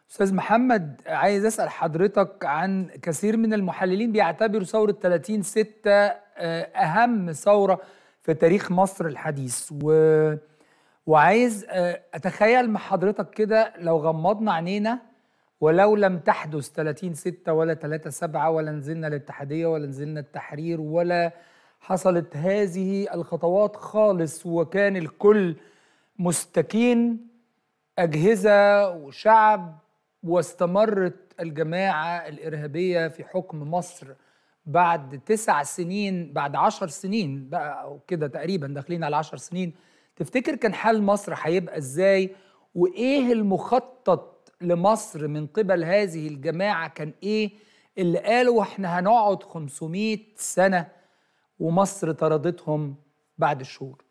استاذ محمد عايز اسال حضرتك عن كثير من المحللين بيعتبروا ثوره 30 6 اهم ثوره في تاريخ مصر الحديث و وعايز اتخيل مع حضرتك كده لو غمضنا عينينا ولو لم تحدث 30 6 ولا 3 7 ولا نزلنا الاتحاديه ولا نزلنا التحرير ولا حصلت هذه الخطوات خالص وكان الكل مستكين اجهزه وشعب واستمرت الجماعه الارهابيه في حكم مصر بعد تسع سنين بعد عشر سنين بقى او كده تقريبا داخلين على عشر سنين تفتكر كان حال مصر هيبقى ازاي وايه المخطط لمصر من قبل هذه الجماعه كان ايه اللي قالوا احنا هنقعد 500 سنه ومصر طردتهم بعد الشهور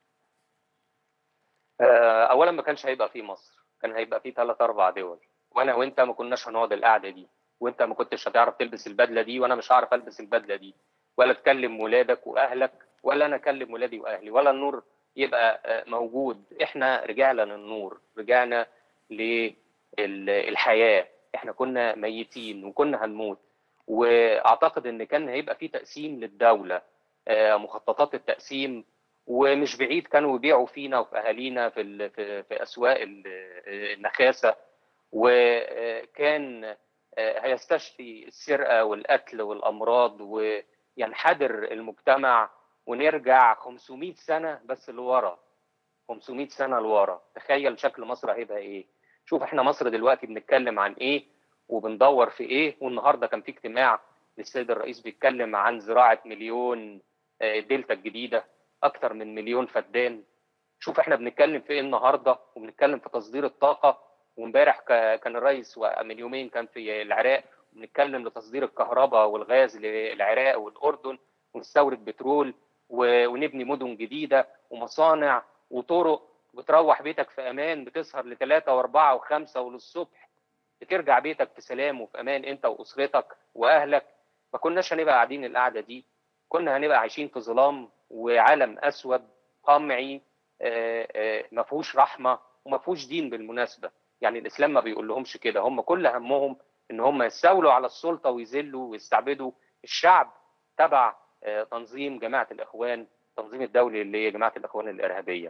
اولا ما كانش هيبقى في مصر كان هيبقى في ثلاث اربع دول وانا وانت ما كناش هنقعد القعده دي وانت ما كنتش هتعرف تلبس البدله دي وانا مش هعرف البس البدله دي ولا تكلم ولادك واهلك ولا انا اكلم ولادي واهلي ولا النور يبقى موجود احنا رجعنا للنور رجعنا للحياه احنا كنا ميتين وكنا هنموت واعتقد ان كان هيبقى في تقسيم للدوله مخططات التقسيم ومش بعيد كانوا يبيعوا فينا وفي اهالينا في في, في اسواق النخاسه وكان هيستشفي السرقه والقتل والامراض وينحدر المجتمع ونرجع 500 سنه بس لورا 500 سنه لورا تخيل شكل مصر هيبقى ايه شوف احنا مصر دلوقتي بنتكلم عن ايه وبندور في ايه والنهارده كان في اجتماع للسيد الرئيس بيتكلم عن زراعه مليون دلتا الجديده اكتر من مليون فدان شوف احنا بنتكلم في ايه النهارده وبنتكلم في تصدير الطاقه وامبارح كان الرئيس من يومين كان في العراق بنتكلم لتصدير الكهرباء والغاز للعراق والاردن ونستورد بترول ونبني مدن جديده ومصانع وطرق وتروح بيتك في امان بتسهر لثلاثه واربعه وخمسه وللصبح بترجع بيتك في سلام وفي امان انت واسرتك واهلك ما كناش هنبقى قاعدين القعده دي كنا هنبقى عايشين في ظلام وعالم اسود قمعي ما فيهوش رحمه وما فيهوش دين بالمناسبه يعني الاسلام ما بيقول لهمش كده هم كل همهم ان هم يستولوا على السلطه ويذلوا ويستعبدوا الشعب تبع تنظيم جماعه الاخوان التنظيم الدولي اللي هي جماعه الاخوان الارهابيه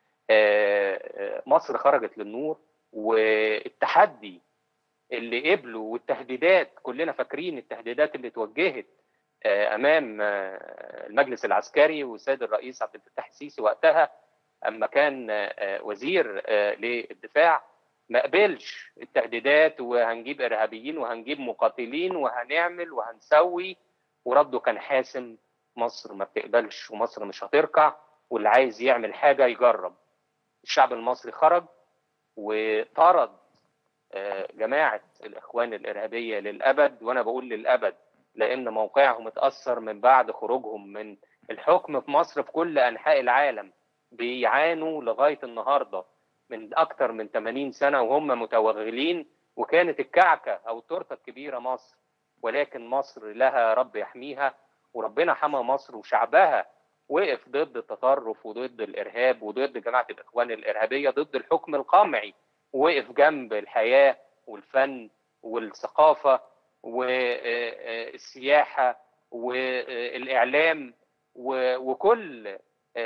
مصر خرجت للنور والتحدي اللي قبله والتهديدات كلنا فاكرين التهديدات اللي توجهت امام المجلس العسكري والسيد الرئيس عبد الفتاح السيسي وقتها اما كان وزير للدفاع ما قبلش التهديدات وهنجيب ارهابيين وهنجيب مقاتلين وهنعمل وهنسوي ورده كان حاسم مصر ما بتقبلش ومصر مش هتركع واللي عايز يعمل حاجه يجرب الشعب المصري خرج وطرد جماعه الاخوان الارهابيه للابد وانا بقول للابد لان موقعهم اتاثر من بعد خروجهم من الحكم في مصر في كل انحاء العالم بيعانوا لغايه النهارده من اكثر من 80 سنه وهم متوغلين وكانت الكعكه او التورته الكبيره مصر ولكن مصر لها رب يحميها وربنا حمى مصر وشعبها وقف ضد التطرف وضد الارهاب وضد جماعه الاخوان الارهابيه ضد الحكم القمعي ووقف جنب الحياه والفن والثقافه والسياحه والاعلام وكل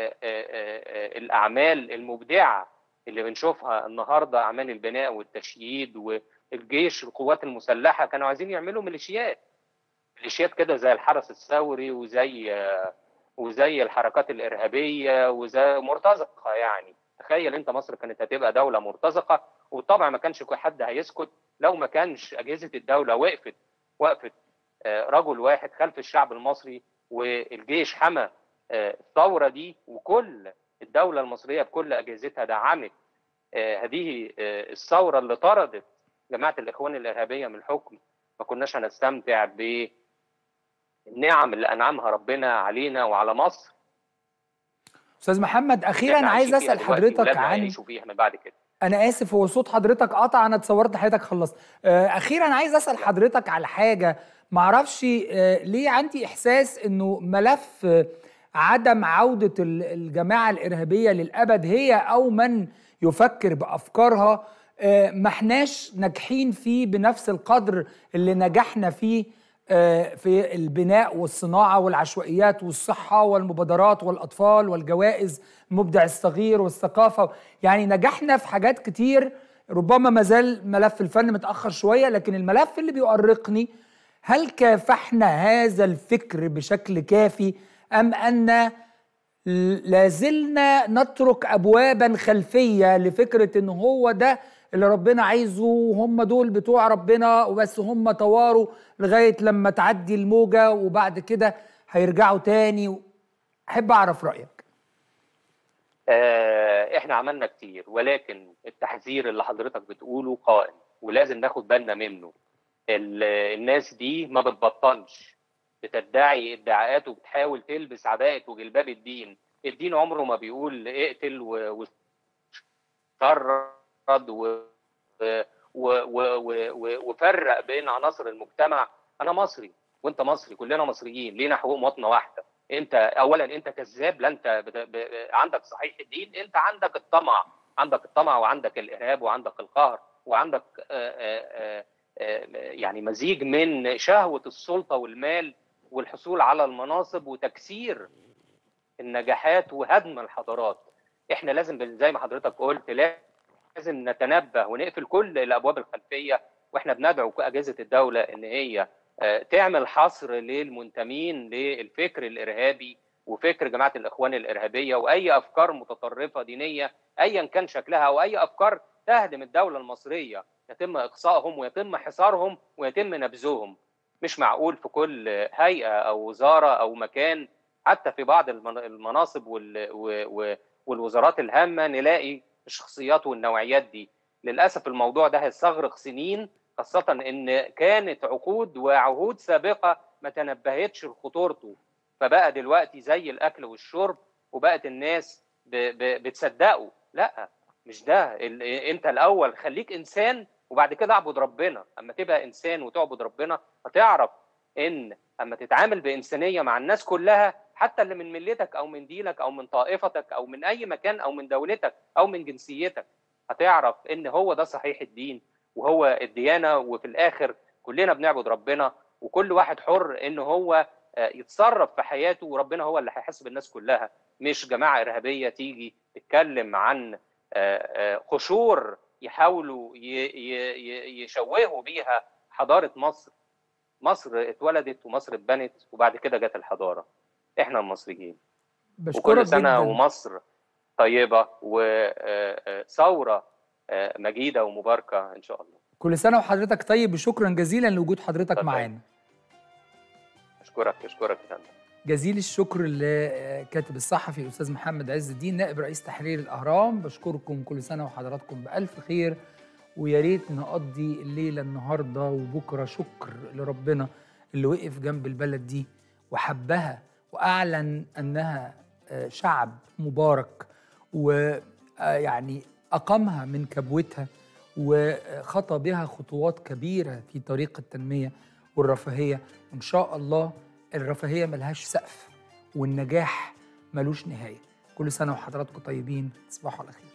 الاعمال المبدعه اللي بنشوفها النهارده اعمال البناء والتشييد والجيش القوات المسلحه كانوا عايزين يعملوا ميليشيات ميليشيات كده زي الحرس الثوري وزي وزي الحركات الارهابيه وزي مرتزقه يعني تخيل انت مصر كانت هتبقى دوله مرتزقه وطبعا ما كانش حد هيسكت لو ما كانش اجهزه الدوله وقفت وقفت رجل واحد خلف الشعب المصري والجيش حمى الثوره دي وكل الدوله المصريه بكل اجهزتها دعمت هذه الثوره اللي طردت جماعه الاخوان الارهابيه من الحكم ما كناش هنستمتع بالنعم اللي انعمها ربنا علينا وعلى مصر استاذ محمد اخيرا عايز اسال حضرتك عن فيها من بعد كده انا اسف هو صوت حضرتك قطع انا اتصورت حضرتك خلصت اخيرا عايز اسال حضرتك على حاجه معرفش ليه عندي احساس انه ملف عدم عوده الجماعه الارهابيه للابد هي او من يفكر بافكارها آه، ما احناش ناجحين فيه بنفس القدر اللي نجحنا فيه آه، في البناء والصناعة والعشوائيات والصحة والمبادرات والأطفال والجوائز المبدع الصغير والثقافة يعني نجحنا في حاجات كتير ربما ما زال ملف الفن متأخر شوية لكن الملف اللي بيؤرقني هل كافحنا هذا الفكر بشكل كافي أم أن لازلنا نترك أبوابا خلفية لفكرة إن هو ده اللي ربنا عايزه وهم دول بتوع ربنا وبس هم طواروا لغاية لما تعدي الموجة وبعد كده هيرجعوا تاني أحب أعرف رأيك آه، احنا عملنا كتير ولكن التحذير اللي حضرتك بتقوله قائم ولازم ناخد بالنا منه ال- الناس دي ما بتبطلش بتدعي ادعاءات وبتحاول تلبس عباءة وجلباب الدين الدين عمره ما بيقول اقتل و- وشرد و- و- و- و- و- وفرق بين عناصر المجتمع انا مصري وانت مصري كلنا مصريين لينا حقوق مواطنه واحده انت اولا انت كذاب لا انت بت- ب- عندك صحيح الدين انت عندك الطمع عندك الطمع وعندك الارهاب وعندك القهر وعندك آه، آه، آه، يعني مزيج من شهوه السلطه والمال والحصول على المناصب وتكسير النجاحات وهدم الحضارات احنا لازم زي ما حضرتك قلت لازم نتنبه ونقفل كل الابواب الخلفيه واحنا بندعو اجهزه الدوله ان هي آه، تعمل حصر للمنتمين للفكر الارهابي وفكر جماعه الاخوان الارهابيه واي افكار متطرفه دينيه ايا كان شكلها او اي افكار تهدم الدوله المصريه يتم اقصائهم ويتم حصارهم ويتم نبذهم مش معقول في كل هيئه او وزاره او مكان حتى في بعض المن- المناصب وال- و- و- والوزارات الهامه نلاقي الشخصيات والنوعيات دي للاسف الموضوع ده هيستغرق سنين خاصه ان كانت عقود وعهود سابقه ما تنبهتش لخطورته فبقى دلوقتي زي الاكل والشرب وبقت الناس ب- ب- بتصدقه لا مش ده ال- انت الاول خليك انسان وبعد كده اعبد ربنا اما تبقى انسان وتعبد ربنا هتعرف ان اما تتعامل بانسانيه مع الناس كلها حتى اللي من ملتك او من دينك او من طائفتك او من اي مكان او من دولتك او من جنسيتك هتعرف ان هو ده صحيح الدين وهو الديانه وفي الاخر كلنا بنعبد ربنا وكل واحد حر ان هو آه، يتصرف في حياته وربنا هو اللي هيحاسب الناس كلها مش جماعه ارهابيه تيجي تتكلم عن آه، آه، قشور يحاولوا ي- ي- ي- يشوهوا بيها حضاره مصر مصر اتولدت ومصر اتبنت وبعد كده جت الحضاره احنا المصريين بشكرك وكل سنه جدا ومصر طيبه وثوره مجيده ومباركه ان شاء الله كل سنة وحضرتك طيب وشكرا جزيلا لوجود حضرتك اتفضل. معانا اشكرك اشكرك يا فندم جزيل الشكر لكاتب الصحفي الأستاذ محمد عز الدين نائب رئيس تحرير الأهرام بشكركم كل سنة وحضراتكم بألف خير ويا ريت نقضي الليلة النهاردة وبكرة شكر لربنا اللي وقف جنب البلد دي وحبها وأعلن أنها آه، شعب مبارك ويعني أقامها من كبوتها وخطى بها خطوات كبيرة في طريق التنمية والرفاهية وإن شاء الله الرفاهية ملهاش سقف والنجاح ملوش نهاية كل سنة وحضراتكم طيبين تصبحوا على خير